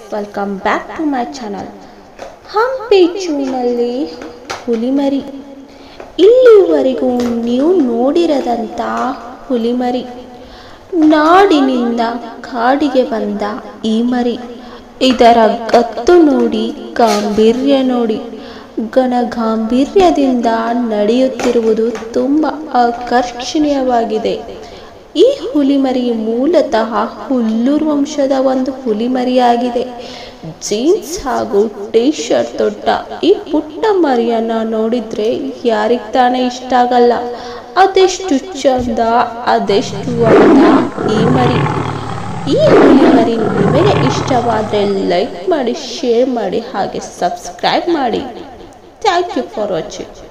welcome back to my channel Hampi ಚೂನಲ್ಲಿ ಹುಲಿಮರಿ ಇಲ್ಲಿವರೆಗೂ ನೀವು ನೋಡಿರದಂಥ ಹುಲಿಮರಿ ನಾಡಿನಿಂದ ಕಾಡಿಗೆ ಬಂದ ಈ ಮರಿ ಇದರ ಗತ್ತು ನೋಡಿ ಗಾಂಭೀರ್ಯ ನೋಡಿ ಘನ ಗಾಂಭೀರ್ಯದಿಂದ ನಡೆಯುತ್ತಿರುವುದು ತುಂಬ ಆಕರ್ಷಣೀಯವಾಗಿದೆ ಈ ಹುಲಿಮರಿ ಮೂಲತಃ ಹುಲ್ಲೂರು ವಂಶದ ಒಂದು ಹುಲಿಮರಿಯಾಗಿದೆ ಜೀನ್ಸ್ ಹಾಗೂ ಟೀ ಶರ್ಟ್ ತೊಟ್ಟ ಈ ಪುಟ್ಟ ಮರಿಯನ್ನ ನೋಡಿದ್ರೆ ಯಾರಿಗೆ ತಾನೇ ಇಷ್ಟ ಆಗಲ್ಲ ಅದೆಷ್ಟು ಚಂದ ಅದೆಷ್ಟು ಅಂದ ಈ ಮರಿ ಈ ಹುಲಿಮರಿ ನಿಮಗೆ ಇಷ್ಟವಾದರೆ ಲೈಕ್ ಮಾಡಿ ಶೇರ್ ಮಾಡಿ ಹಾಗೆ ಸಬ್ಸ್ಕ್ರೈಬ್ ಮಾಡಿ ಥ್ಯಾಂಕ್ ಯು ಫಾರ್ ವಾಚಿಂಗ್